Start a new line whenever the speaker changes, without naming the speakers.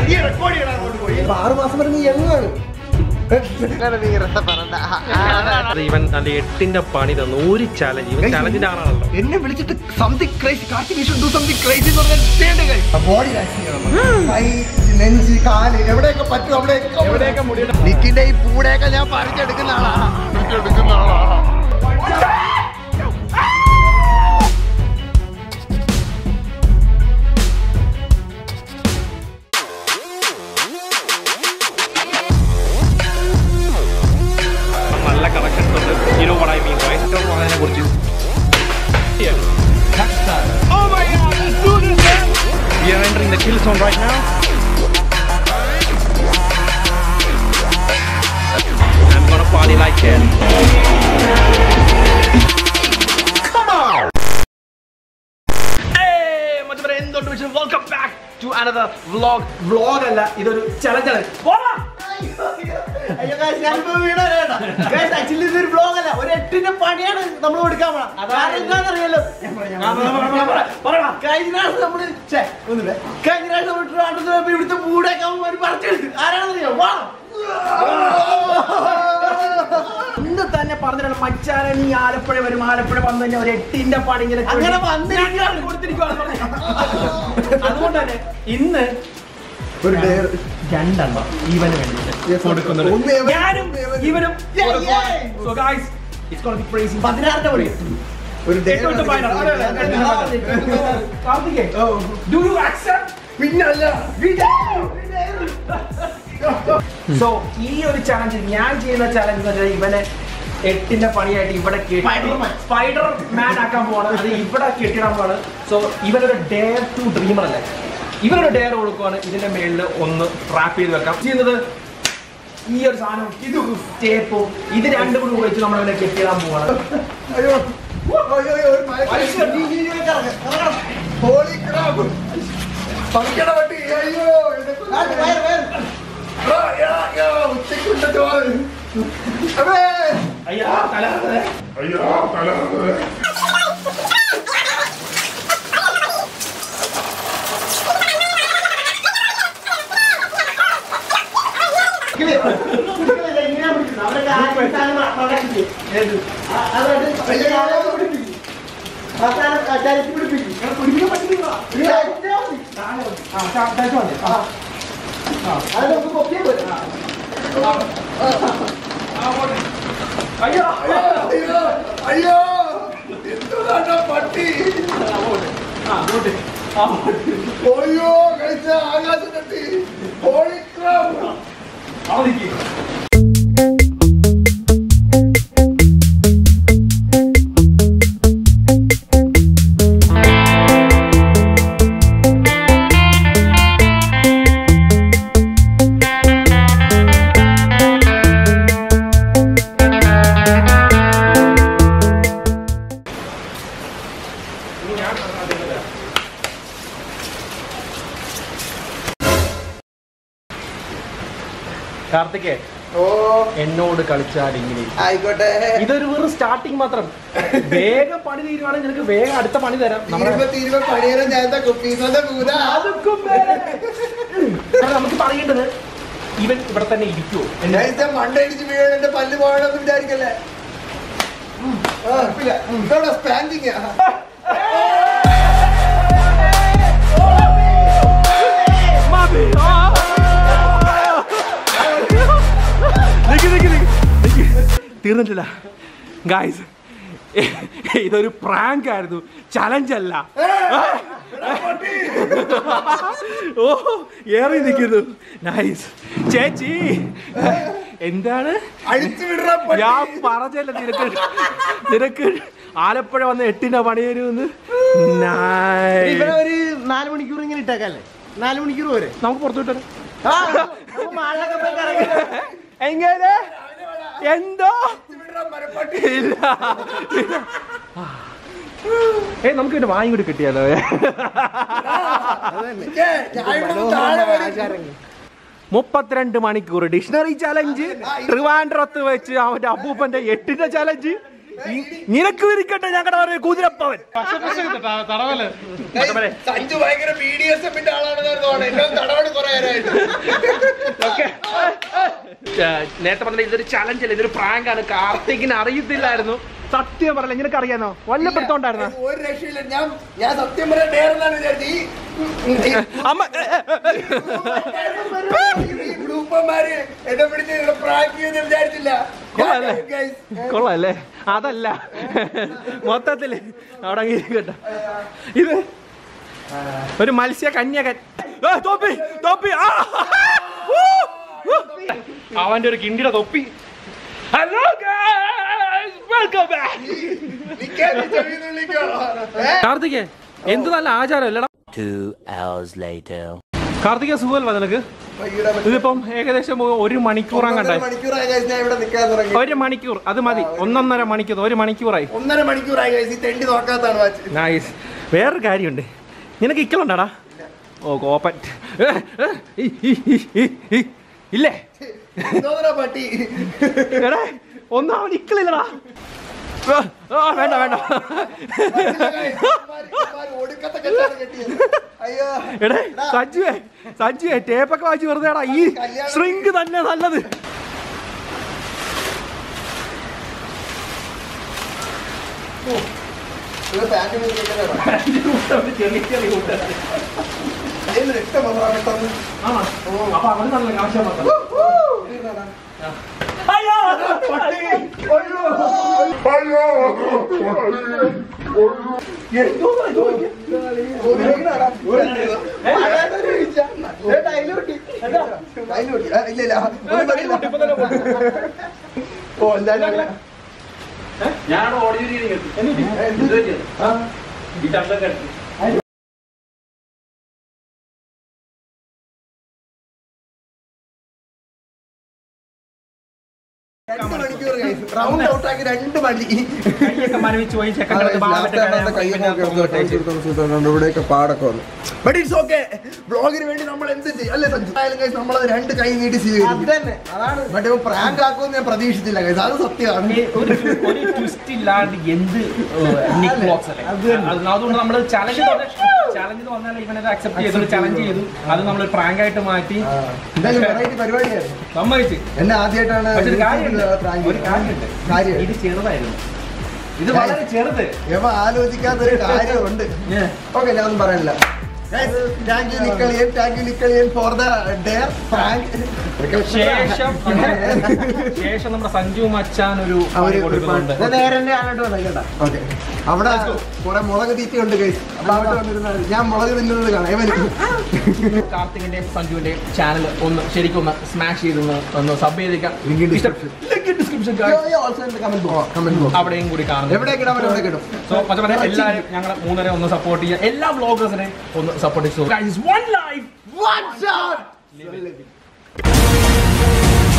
നീ റെക്കോർഡ് ചെയ്യണം അങ്ങോട്ട് പോയി
ഇപ്പൊ ആറ് മാസം വരെ നീ എങ്ങാണ്
അത് ഇവൻ അതിന്റെ എട്ടിന്റെ പണി തന്നു ഒരു ചാലഞ്ച് ഇവൻ ചാലഞ്ചിന്റെ ആളാണല്ലോ
എന്നെ വിളിച്ചിട്ട് something crazy Karthik do something crazy എന്ന് പറഞ്ഞാൽ ചെയ്യേണ്ട കാര്യം
ബോഡി കൈ നെഞ്ച് കാല് എവിടെയൊക്കെ പറ്റും അവിടെയൊക്കെ
എവിടെയൊക്കെ മുടിയുടെ നിക്കിന്റെ ഈ പൂടെയൊക്കെ ഞാൻ പറിച്ചെടുക്കുന്ന ആളാ പറിച്ചെടുക്കുന്ന ആളാ
നല്ല കളക്ഷൻസ് ഉണ്ട് you know what I mean right അതിനെ കുറിച്ച് Oh my god, let's do this man! We are entering the kill zone right now. I'm gonna party like hell. Hey, മച്ചന്മാരെ, എന്തുണ്ട് വിഷയം? Welcome back to another vlog. Vlog അല്ല, ഇതൊരു challenge ആണ്. പോടാ!
അയ്യോ guys, ഞാനിപ്പോ വീണവരാണ്. Guys, actually ഇതൊരു vlog അല്ല. ഒരു എട്ടിന്റെ പണിയാണ് നമ്മൾ കൊടുക്കാൻ പോണത്. കാരണം എന്താണെന്നറിയാലോ? കഴിഞ്ഞ പ്രാവശ്യം നമ്മള് ഛെ, ഒന്നുമില്ല. കഴിഞ്ഞ പ്രാവശ്യം നമ്മൾ ട്രിവാൻഡ്രത്ത് പോയപ്പോ ഇവിടുത്തെ മൂടൊക്കെ അവന്മാര് പറിച്ചെടുത്ത്. ആരാണെന്നറിയോ? വാ.
ഇന്ന് തന്നെ പറഞ്ഞിട്ടുണ്ട് മച്ചാനെ നീ ആലപ്പുഴ വരും ആലപ്പുഴ വന്നു കഴിഞ്ഞാൽ ഒരു എട്ടിന്റെ പണി ഇങ്ങനെ
അങ്ങനെ വന്നിരിക്കുകയാണ്.
കൊടുത്തിരിക്കുകയാണ് അതുകൊണ്ട് തന്നെ ഇന്ന്
ഒരു dare.
രണ്ടെണ്ണം ഇവന് വേണ്ടിയിട്ട്
കൊടുക്കുന്നുണ്ട്.
ഒന്ന് എവൻ-
ഞാനും ഇവനും
Yeah, yeah.
So guys it's gonna be crazy
പതിനാറിന്റെ പണി. ഒരു dare
ഏറ്റവും
ആണ്.
final. അതെ, അതെ, അതെ, അതെ. കാർത്തികേ ഡു യു അക്സെപ്റ്റ്
പിന്നല്ല
സോ ഈ ഒരു ചലഞ്ച് ഞാൻ ചെയ്യുന്ന ചലഞ്ച് എന്ന് വെച്ചാൽ ഇവനെ എട്ടിന്റെ പണിയായിട്ട് ഇവിടെ
Spider-Man.
സ്പൈഡർ മാൻ ആക്കാൻ പോവാണ് അത് ഇവിടെ കെട്ടിടാൻ പോവാണ് സോ ഇവനൊരു ഡെയർ ടു ഡ്രീമർ അല്ലേ ഇവനൊരു ഡെയർ കൊടുക്കുവാണ് ഇതിന്റെ മേളിൽ ഒന്ന് ട്രാപ്പ് ചെയ്ത് വെക്കാം ചെയ്യുന്നത് ഈ ഒരു സാധനം ഇത് ടേപ്പും ഇത് രണ്ടും കൂടി ഉപയോഗിച്ച് നമ്മൾ ഇവനെ കെട്ടിടാൻ പോവാണ്
അയ്യോ അയ്യോ അയ്യോ ഒരു മഴ നീ നീ നീ കറങ്ങ് കറങ്ങണം ഹോളി ക്രാബ് പറിക്കണ പട്ടി അയ്യോ ഉച്ചക്കുണ്ട ചോറ് അതെ
അയ്യാ തല അയ്യോ
അയ്യോ അയ്യോ എന്തുകൊണ്ടാ പട്ടി അയ്യോ കഴിച്ച ആകാശം തട്ടി ഹോളി ക്രാബ്
കാർത്തികേ
ഓ
എന്നോട് കളിച്ചാൽ ഇങ്ങനെ
ആയിക്കോട്ടെ
ഇതൊരു വെറും സ്റ്റാർട്ടിങ് മാത്രം വേഗം പണി തീരുവാണെങ്കിൽ നിനക്ക് വേഗം അടുത്ത പണി തരാം നമ്മുടെ
തീരുമ്പോ തീരുമ്പോ പണിയേരം നേരത്തെ കുപ്പീസന്റെ പൂത
അതുക്കും മേലെ. കാരണം നമുക്ക് പറയേണ്ടത് ഇവൻ ഇവിടെ തന്നെ ഇരിക്കുവോ
നേരത്തെ മണ്ടടിച്ച് വീഴാൻ എന്റെ പല്ല് പോകണമെന്ന് വിചാരിക്കല്ലേ ഇതോടെ സ്പാൻഡിങ്
തീർന്നിട്ടില്ല ഗായ്സ് ഇതൊരു പ്രാങ്ക് ആയിരുന്നു ചലഞ്ച് അല്ല ഓ ഏറി നിൽക്കുന്നു നൈസ് ചേച്ചി എന്താണ്
അഴിച്ചു വിടുന്ന പട്ടി
ഞാൻ പറഞ്ഞല്ല നിനക്ക് നിനക്ക് ആലപ്പുഴ വന്ന് എട്ടിന്റെ പണി വരുമെന്ന് Nice.
ഇവനെ ഒരു നാല് മണിക്കൂർ ഇങ്ങനെ ഇട്ടേക്കല്ലേ നാല് മണിക്കൂർ വരെ
നമുക്ക് പുറത്തു വിട്ടാലോ
ആ, നമുക്ക് മാളിലൊക്കെ പോയി കറങ്ങി
എങ്ങനെ എന്തോ
വിടുന്ന മരപ്പട്ടി
ഇല്ല ഏ നമുക്ക് പിന്നെ വാങ്ങി കൂടി കിട്ടിയാലോ
ഏ, ഞാൻ ഇവിടെ താഴെ വരും.
മുപ്പത്തിരണ്ട് മണിക്കൂർ ഡിക്ഷണറി ചലഞ്ച് ട്രിവാൻഡ്രത്ത് വെച്ച് അവന്റെ അപ്പൂപ്പന്റെ എട്ടിന്റെ ചലഞ്ച് നിനക്ക് വിരിക്കട്ടെ ഞങ്ങളുടെ ഒരു കുതിരപ്പവൻ
സഞ്ജു ഭയങ്കര ബി ഡി എസ് എമ്മിന്റെ ആളാണെന്ന് തോന്നുന്നു എന്നെ തടവണ കുറെ നേരമായിട്ട്
ഓക്കെ നേരത്തെ പറഞ്ഞ ഇതൊരു ചലഞ്ച് അല്ല ഇതൊരു പ്രാങ്ക് ആണ് കാർത്തികിന് അറിയത്തില്ലായിരുന്നു സത്യം പറയല നിനക്ക് അറിയാനോ വല്ലപ്പെടുത്തോണ്ടായിരുന്ന
ഒരു രക്ഷയില്ല ഞാൻ ഞാൻ സത്യം പറയാൻ നേരെന്നാണ് വിചാരിച്ചത് ഈ ഈ
അമ്മ ഏ, ഏ, ഏ.
ഈ ഗ്രൂപ്പന്മാര് എന്നെ പിടിച്ച് ഇവിടെ പ്രാങ്ക് ചെയ്യുമെന്ന് വിചാരിച്ചില്ല
കൊള്ളാല്ലേ?
Guys,
കൊള്ളാല്ലേ അതല്ല മൊത്തത്തില് അവിടെ അങ്ങ് ഇരിക്കട്ടെ ഇത് ഒരു മത്സ്യ കന്യകൻ ഏ, തൊപ്പി തൊപ്പി ആ! ഊ! ഊ! അവന്റെ ഒരു കിണ്ടിയുടെ തൊപ്പി ഹലോ വെൽക്കം ബാക്ക്
നിക്കാൻ ചെവിയിൽ വിളിക്കോ? ഏ?
കാർത്തികേ എന്ത് നല്ല ആചാരം അല്ലടാ
Two hours later.
കാർത്തിക സുഖമല്ല നിനക്ക്
വൈകിട്ട് മറ്റേ
ഇതിപ്പം ഏകദേശം ഒരു മണിക്കൂറാൻ
ഒന്നര
കണ്ടായി
മണിക്കൂറായി guys ഞാൻ ഇവിടെ നിൽക്കാൻ തുടങ്ങി
ഒരു മണിക്കൂർ അത് മതി ഒന്നൊന്നര മണിക്കൂർ ഒരു മണിക്കൂറായി
ഒന്നര മണിക്കൂറായി guys. ഈ തെണ്ടി നോക്കാത്താണ് വാച്ച്
നൈസ് വേറൊരു കാര്യമുണ്ട് നിനക്ക് ഇക്കലുണ്ടാടാ ഓ കോപ്പൻ ഏ, ഏ, ഈ, ഈ, ഈ, ഈ, ഈ. ഇല്ലേ
എന്തോന്നടാ പട്ടി
എടാ ഒന്നാമത് ഇക്കളില്ലടാ ആ, ആ, വേണ്ട വേണ്ട
ഇവന്മാര് ഇവന്മാര് ഒടുക്കത്തെ കെട്ടാണ് കെട്ടിയത് അയ്യോ
എടേ സജ്ജുവേ സജ്ജുവേ ടേപ്പൊക്കെ വായിച്ച് വെറുതെടാ ഈ ശൃംഗ് തന്നെ നല്ലത്
ഇത് പാന്റ് രക്തം വന്നതാ പെട്ടെന്ന്
അപ്പൊ അവന് നല്ല കാശാ
ഇല്ല ഇല്ല ഒന്നും പറയില്ല. ഓ എന്തായാലും
ഞാൻ ഓഡിയോ
രണ്ട് മണിക്കൂർ റൗണ്ട് ഔട്ട് ആക്കി രണ്ട് മണി
കൈയൊക്കെ മരവിച്ച് പോയി ചെക്കൻ്റെ
ഇവിടെയൊക്കെ പാടൊക്കെ വന്നു ബട്ട് ഇറ്റ്സ് ഓക്കെ ബ്ലോഗിന് വേണ്ടി നമ്മൾ എന്ത് ചെയ്യും അല്ലേ സഞ്ജു ആയാലും guys നമ്മളത് രണ്ട് കൈ നീട്ടി സ്വീകരിക്കും ബട്ട് ഇപ്പൊ പ്രാങ്ക് ആക്കുമെന്ന് ഞാൻ പ്രതീക്ഷിച്ചില്ല guys. അത് സത്യമാണ്
ഒരു ഒരു ട്വിസ്റ്റ് ഇല്ലാണ്ട് എന്ത് നിക് ബോക്സ് അല്ലേ അത് അതുകൊണ്ട് നമ്മൾ ചലഞ്ച് ചലഞ്ച് വന്നാൽ ഇവനത് അക്സെപ്റ്റ് ചെയ്തു ചലഞ്ച് ചെയ്തു അത് നമ്മൾ പ്രാങ്ക് ആയിട്ട് മാറ്റി
എന്തായാലും വെറൈറ്റി പരിപാടിയായിരുന്നു
സമ്മതിച്ച്
എന്നെ ആദ്യമായിട്ടാണ്
പക്ഷെ ഒരു കാര്യമുണ്ട്
prank
ഒരു കാര്യമുണ്ട്
കാര്യം
ഇത് ചെറുതായിരുന്നു ഇത് വളരെ ചെറുത്
ഇവ ആലോചിക്കാത്തൊരു കാര്യമുണ്ട് ഓക്കെ ഞാൻ ഒന്നും പറയാനില്ല താങ്ക് യു നിക്കളിയൻ താങ്ക് യു നിക്കളിയൻ ഫോർ ദ ഡെയർ പ്രാങ്ക്
ശേഷം ശേഷം നമ്മുടെ സഞ്ജു മച്ചാൻ ഒരു പണി കൊടുക്കുന്നുണ്ട്
ഓക്കെ അവിടെ കുറെ മുളക് തീറ്റ ഉണ്ട് ഗൈസ് അപ്പൊ അവിടെ വന്നിരുന്നാൽ മതി. ഞാൻ മുളക് തിന്നുന്നത് കാണാം ഇവന്
കാർത്തികിന്റെയും സഞ്ജുവിന്റെയും ചാനൽ ഒന്ന് ശരിക്കും ഒന്ന് സ്മാഷ് ചെയ്ത് ഒന്ന് ഒന്ന് സബ് ചെയ്തേക്കാം
Link in description.
Description
also comment box comment box
അവിടെയും കൂടി കാണും
എവിടെയൊക്കെ ഇടാൻ പറ്റും അവിടെ കിട്ടും
സോ മറ്റേ എല്ലാവരും ഞങ്ങളെ മൂന്നരെ ഒന്ന് സപ്പോർട്ട് ചെയ്യുക എല്ലാ വ്ളോഗേഴ്സിനെയും ഒന്ന് സപ്പോർട്ട് ചെയ്തു വൺ ലൈഫ്
One shot!